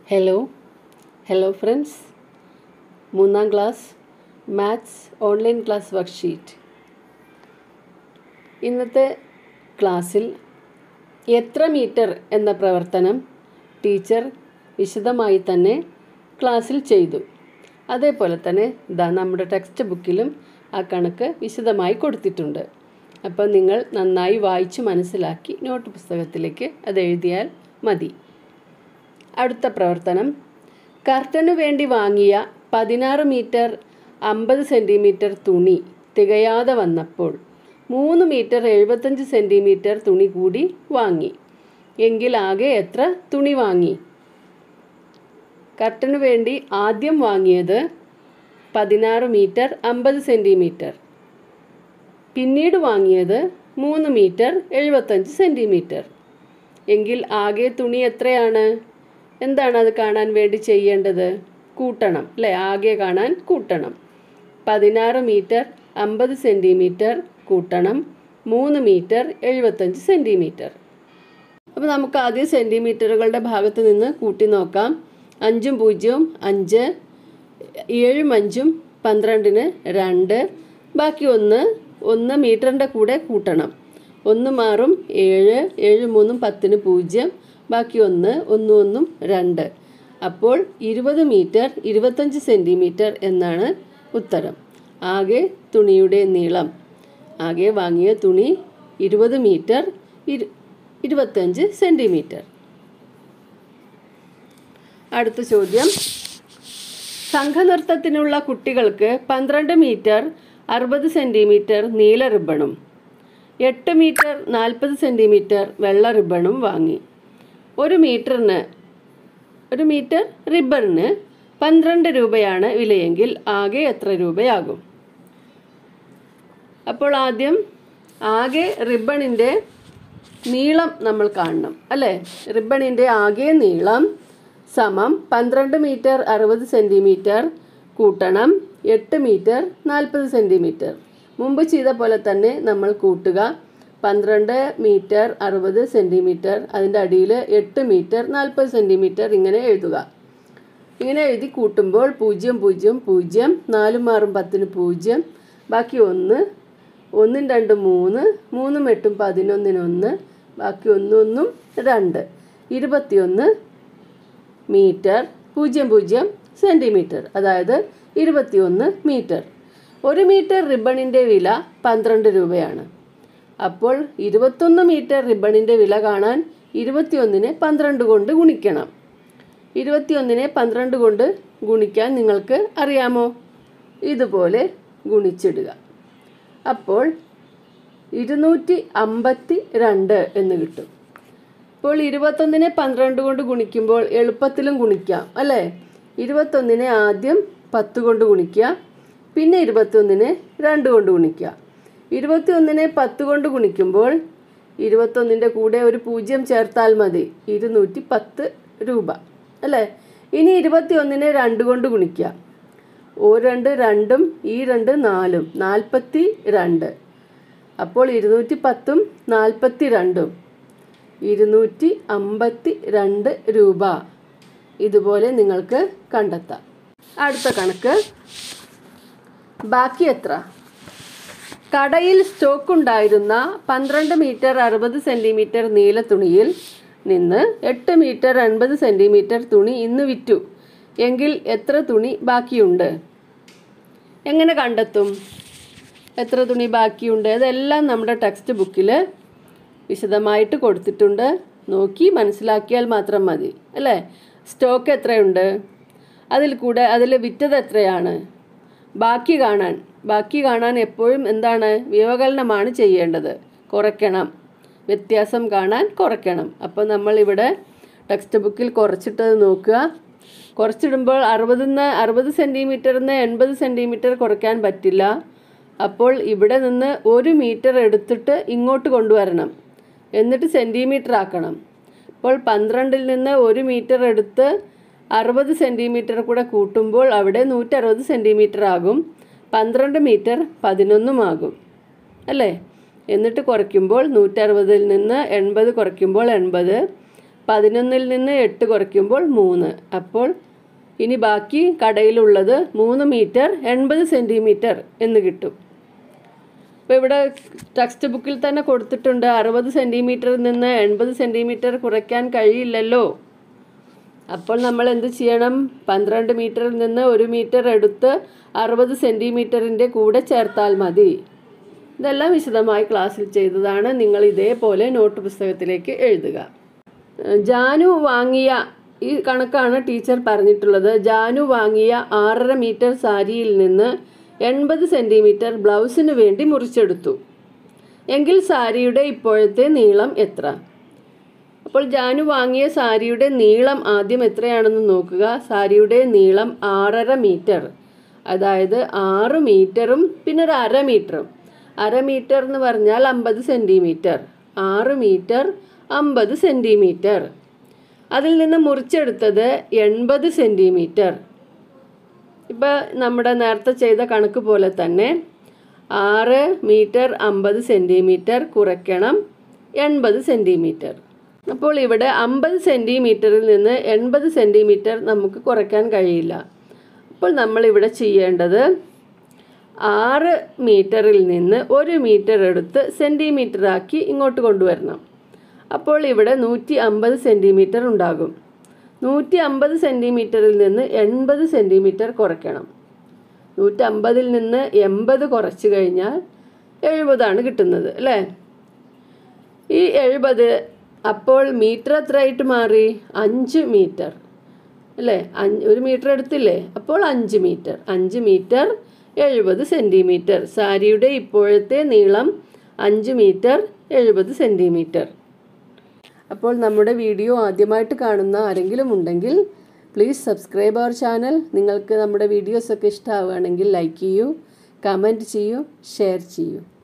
hello hello friends മൂന്നാം class maths online class worksheet ഇന്നത്തെ ക്ലാസ്സിൽ എത്ര മീറ്റർ എന്ന പ്രവർത്തനം ടീച്ചർ വിശദമായി തന്നെ ക്ലാസ്സിൽ ചെയ്തു അതേപോലെ തന്നെ ഇതാ നമ്മുടെ ടെക്സ്റ്റ് ബുക്കിലും ആ കണക്ക് വിശദമായി കൊടുത്തിട്ടുണ്ട് അപ്പോൾ നിങ്ങൾ നന്നായി വായിച്ച് മനസ്സിലാക്കി നോട്ട് പുസ്തകത്തിലേക്ക് അത് എഴുതിയാൽ മതി അടുത്ത പ്രവർത്തനം കർട്ടനു വേണ്ടി വാങ്ങിയ പതിനാറ് മീറ്റർ അമ്പത് സെൻറ്റിമീറ്റർ തുണി തികയാതെ വന്നപ്പോൾ മൂന്ന് മീറ്റർ എഴുപത്തഞ്ച് സെൻറ്റിമീറ്റർ തുണി കൂടി വാങ്ങി എങ്കിൽ ആകെ എത്ര തുണി വാങ്ങി കർട്ടനു വേണ്ടി ആദ്യം വാങ്ങിയത് പതിനാറ് മീറ്റർ അമ്പത് സെൻറ്റിമീറ്റർ പിന്നീട് വാങ്ങിയത് മൂന്ന് മീറ്റർ എഴുപത്തഞ്ച് സെൻറ്റിമീറ്റർ എങ്കിൽ ആകെ തുണി എത്രയാണ് എന്താണ് അത് കാണാൻ വേണ്ടി ചെയ്യേണ്ടത് കൂട്ടണം അല്ലേ ആകെ കാണാൻ കൂട്ടണം പതിനാറ് മീറ്റർ അമ്പത് സെൻറ്റിമീറ്റർ കൂട്ടണം മൂന്ന് മീറ്റർ എഴുപത്തഞ്ച് സെൻറ്റിമീറ്റർ അപ്പോൾ നമുക്ക് ആദ്യം സെൻറ്റിമീറ്ററുകളുടെ ഭാഗത്ത് നിന്ന് കൂട്ടി നോക്കാം അഞ്ചും പൂജ്യവും അഞ്ച് ഏഴും അഞ്ചും പന്ത്രണ്ടിന് രണ്ട് ബാക്കി ഒന്ന് ഒന്ന് മീറ്ററിൻ്റെ കൂടെ കൂട്ടണം ഒന്ന് മാറും ഏഴ് ഏഴ് മൂന്നും പത്തിന് പൂജ്യം ബാക്കി ഒന്ന് ഒന്നും ഒന്നും രണ്ട് അപ്പോൾ ഇരുപത് മീറ്റർ ഇരുപത്തഞ്ച് സെൻറ്റിമീറ്റർ എന്നാണ് ഉത്തരം ആകെ തുണിയുടെ നീളം ആകെ വാങ്ങിയ തുണി ഇരുപത് മീറ്റർ ഇരു ഇരുപത്തഞ്ച് സെൻറ്റിമീറ്റർ അടുത്ത ചോദ്യം സംഘനൃത്തത്തിനുള്ള കുട്ടികൾക്ക് പന്ത്രണ്ട് മീറ്റർ അറുപത് സെൻറ്റിമീറ്റർ നീല റിബണും എട്ട് മീറ്റർ നാൽപ്പത് സെൻറ്റിമീറ്റർ വെള്ള റിബണും വാങ്ങി ഒരു മീറ്ററിന് ഒരു മീറ്റർ റിബണിന് പന്ത്രണ്ട് രൂപയാണ് വിലയെങ്കിൽ ആകെ എത്ര രൂപയാകും അപ്പോൾ ആദ്യം ആകെ റിബണിൻ്റെ നീളം നമ്മൾ കാണണം അല്ലേ റിബണിൻ്റെ ആകെ നീളം സമം പന്ത്രണ്ട് മീറ്റർ അറുപത് സെൻറ്റിമീറ്റർ കൂട്ടണം എട്ട് മീറ്റർ നാൽപ്പത് സെൻറ്റിമീറ്റർ മുമ്പ് ചെയ്ത പോലെ തന്നെ നമ്മൾ കൂട്ടുക പന്ത്രണ്ട് മീറ്റർ അറുപത് സെൻറ്റിമീറ്റർ അതിൻ്റെ അടിയിൽ എട്ട് മീറ്റർ നാൽപ്പത് സെൻറ്റിമീറ്റർ ഇങ്ങനെ എഴുതുക ഇങ്ങനെ എഴുതി കൂട്ടുമ്പോൾ പൂജ്യം പൂജ്യം പൂജ്യം നാലും ആറും പത്തിന് പൂജ്യം ബാക്കി ഒന്ന് ഒന്നും രണ്ടും മൂന്ന് മൂന്നും എട്ടും പതിനൊന്നിനൊന്ന് ബാക്കി ഒന്നൊന്നും രണ്ട് ഇരുപത്തിയൊന്ന് മീറ്റർ പൂജ്യം പൂജ്യം സെൻറ്റിമീറ്റർ അതായത് ഇരുപത്തിയൊന്ന് മീറ്റർ ഒരു മീറ്റർ റിബണിൻ്റെ വില പന്ത്രണ്ട് രൂപയാണ് അപ്പോൾ ഇരുപത്തൊന്ന് മീറ്റർ റിബണിൻ്റെ വില കാണാൻ ഇരുപത്തിയൊന്നിനെ പന്ത്രണ്ട് കൊണ്ട് ഗുണിക്കണം ഇരുപത്തിയൊന്നിനെ പന്ത്രണ്ട് കൊണ്ട് ഗുണിക്കാൻ നിങ്ങൾക്ക് അറിയാമോ ഇതുപോലെ ഗുണിച്ചിടുക അപ്പോൾ ഇരുന്നൂറ്റി അമ്പത്തി രണ്ട് എന്ന് കിട്ടും ഇപ്പോൾ ഇരുപത്തൊന്നിനെ പന്ത്രണ്ട് കൊണ്ട് ഗുണിക്കുമ്പോൾ എളുപ്പത്തിലും ഗുണിക്കാം അല്ലേ ഇരുപത്തൊന്നിനെ ആദ്യം പത്ത് കൊണ്ട് ഗുണിക്കുക പിന്നെ ഇരുപത്തൊന്നിനെ രണ്ട് കൊണ്ട് ഗുണിക്കുക ഇരുപത്തിയൊന്നിനെ പത്ത് കൊണ്ട് ഗുണിക്കുമ്പോൾ ഇരുപത്തൊന്നിൻ്റെ കൂടെ ഒരു പൂജ്യം ചേർത്താൽ മതി ഇരുന്നൂറ്റി പത്ത് രൂപ അല്ലേ ഇനി ഇരുപത്തിയൊന്നിനെ രണ്ട് കൊണ്ട് ഗുണിക്കുക ഓ രണ്ട് രണ്ടും ഈ രണ്ട് നാലും നാൽപ്പത്തി രണ്ട് അപ്പോൾ ഇരുന്നൂറ്റി പത്തും നാൽപ്പത്തി രണ്ടും ഇരുന്നൂറ്റി അമ്പത്തി രണ്ട് രൂപ ഇതുപോലെ നിങ്ങൾക്ക് കണ്ടെത്താം അടുത്ത കണക്ക് ബാക്കി എത്ര കടയിൽ സ്റ്റോക്ക് ഉണ്ടായിരുന്ന പന്ത്രണ്ട് മീറ്റർ അറുപത് സെൻറ്റിമീറ്റർ നീല തുണിയിൽ നിന്ന് എട്ട് മീറ്റർ അൻപത് സെൻറ്റിമീറ്റർ തുണി ഇന്ന് വിറ്റു എങ്കിൽ എത്ര തുണി ബാക്കിയുണ്ട് എങ്ങനെ കണ്ടെത്തും എത്ര തുണി ബാക്കിയുണ്ട് അതെല്ലാം നമ്മുടെ ടെക്സ്റ്റ് ബുക്കിൽ വിശദമായിട്ട് കൊടുത്തിട്ടുണ്ട് നോക്കി മനസ്സിലാക്കിയാൽ മാത്രം മതി അല്ലേ സ്റ്റോക്ക് എത്രയുണ്ട് അതിൽ കൂടെ അതിൽ വിറ്റത് എത്രയാണ് ബാക്കി കാണാൻ ബാക്കി കാണാൻ എപ്പോഴും എന്താണ് വ്യവകലനമാണ് ചെയ്യേണ്ടത് കുറയ്ക്കണം വ്യത്യാസം കാണാൻ കുറയ്ക്കണം അപ്പോൾ നമ്മളിവിടെ ടെക്സ്റ്റ് ബുക്കിൽ കുറച്ചിട്ടത് നോക്കുക കുറച്ചിടുമ്പോൾ അറുപതിന്ന് അറുപത് സെൻറ്റിമീറ്ററിൽ നിന്ന് എൺപത് സെൻറ്റിമീറ്റർ കുറയ്ക്കാൻ പറ്റില്ല അപ്പോൾ ഇവിടെ നിന്ന് ഒരു മീറ്റർ എടുത്തിട്ട് ഇങ്ങോട്ട് കൊണ്ടുവരണം എന്നിട്ട് സെൻറ്റിമീറ്റർ ആക്കണം അപ്പോൾ പന്ത്രണ്ടിൽ നിന്ന് ഒരു മീറ്റർ എടുത്ത് അറുപത് സെൻറ്റിമീറ്റർ കൂടെ കൂട്ടുമ്പോൾ അവിടെ നൂറ്ററുപത് സെൻറ്റിമീറ്റർ ആകും പന്ത്രണ്ട് മീറ്റർ പതിനൊന്നും ആകും അല്ലേ എന്നിട്ട് കുറയ്ക്കുമ്പോൾ നൂറ്ററുപതിൽ നിന്ന് എൺപത് കുറയ്ക്കുമ്പോൾ എൺപത് പതിനൊന്നിൽ നിന്ന് എട്ട് കുറയ്ക്കുമ്പോൾ മൂന്ന് അപ്പോൾ ഇനി ബാക്കി കടയിലുള്ളത് മൂന്ന് മീറ്റർ എൺപത് സെൻറ്റിമീറ്റർ എന്ന് കിട്ടും അപ്പോൾ ഇവിടെ ടെക്സ്റ്റ് ബുക്കിൽ തന്നെ കൊടുത്തിട്ടുണ്ട് അറുപത് സെൻറ്റിമീറ്ററിൽ നിന്ന് എൺപത് സെൻറ്റിമീറ്റർ കുറയ്ക്കാൻ കഴിയില്ലല്ലോ അപ്പോൾ നമ്മൾ എന്ത് ചെയ്യണം പന്ത്രണ്ട് മീറ്ററിൽ നിന്ന് ഒരു മീറ്റർ എടുത്ത് അറുപത് സെൻറ്റിമീറ്ററിൻ്റെ കൂടെ ചേർത്താൽ മതി ഇതെല്ലാം വിശദമായി ക്ലാസ്സിൽ ചെയ്തതാണ് നിങ്ങൾ ഇതേപോലെ നോട്ട് പുസ്തകത്തിലേക്ക് എഴുതുക ജാനു വാങ്ങിയ ഈ കണക്കാണ് ടീച്ചർ പറഞ്ഞിട്ടുള്ളത് ജാനു വാങ്ങിയ ആറര മീറ്റർ സാരിയിൽ നിന്ന് എൺപത് സെൻറ്റിമീറ്റർ ബ്ലൗസിന് വേണ്ടി മുറിച്ചെടുത്തു എങ്കിൽ സാരിയുടെ ഇപ്പോഴത്തെ നീളം എത്ര അപ്പോൾ ജാനു വാങ്ങിയ സാരിയുടെ നീളം ആദ്യം എത്രയാണെന്ന് നോക്കുക സാരിയുടെ നീളം ആറര മീറ്റർ അതായത് ആറ് മീറ്ററും പിന്നെ ഒരു അര മീറ്ററും അര മീറ്റർ എന്ന് പറഞ്ഞാൽ അമ്പത് സെൻറ്റിമീറ്റർ ആറ് മീറ്റർ അമ്പത് സെൻറ്റിമീറ്റർ അതിൽ നിന്ന് മുറിച്ചെടുത്തത് എൺപത് സെൻറ്റിമീറ്റർ ഇപ്പം നമ്മുടെ നേരത്തെ ചെയ്ത കണക്ക് പോലെ തന്നെ ആറ് മീറ്റർ അമ്പത് സെൻറ്റിമീറ്റർ കുറയ്ക്കണം എൺപത് സെൻറ്റിമീറ്റർ അപ്പോൾ ഇവിടെ അമ്പത് സെൻറ്റിമീറ്ററിൽ നിന്ന് എൺപത് സെൻറ്റിമീറ്റർ നമുക്ക് കുറയ്ക്കാൻ കഴിയില്ല അപ്പോൾ നമ്മൾ ഇവിടെ ചെയ്യേണ്ടത് ആറ് മീറ്ററിൽ നിന്ന് ഒരു മീറ്റർ എടുത്ത് സെൻറ്റിമീറ്റർ ആക്കി ഇങ്ങോട്ട് കൊണ്ടുവരണം അപ്പോൾ ഇവിടെ നൂറ്റി അമ്പത് സെൻറ്റിമീറ്റർ ഉണ്ടാകും നൂറ്റി അമ്പത് സെൻറ്റിമീറ്ററിൽ നിന്ന് എൺപത് സെൻറ്റിമീറ്റർ കുറയ്ക്കണം നൂറ്റമ്പതിൽ നിന്ന് എൺപത് കുറച്ച് കഴിഞ്ഞാൽ എഴുപതാണ് കിട്ടുന്നത് അല്ലേ ഈ എഴുപത് അപ്പോൾ മീറ്റർ എത്രയായിട്ട് മാറി അഞ്ച് മീറ്റർ അല്ലേ അഞ്ച് ഒരു മീറ്റർ എടുത്തില്ലേ അപ്പോൾ അഞ്ച് മീറ്റർ അഞ്ച് മീറ്റർ എഴുപത് സെൻറ്റിമീറ്റർ സാരിയുടെ ഇപ്പോഴത്തെ നീളം അഞ്ച് മീറ്റർ എഴുപത് സെൻറ്റിമീറ്റർ അപ്പോൾ നമ്മുടെ വീഡിയോ ആദ്യമായിട്ട് കാണുന്ന ആരെങ്കിലും ഉണ്ടെങ്കിൽ പ്ലീസ് സബ്സ്ക്രൈബ് അവർ ചാനൽ നിങ്ങൾക്ക് നമ്മുടെ വീഡിയോസൊക്കെ ഇഷ്ടമാവുകയാണെങ്കിൽ ലൈക്ക് ചെയ്യൂ കമൻറ്റ് ചെയ്യൂ ഷെയർ ചെയ്യൂ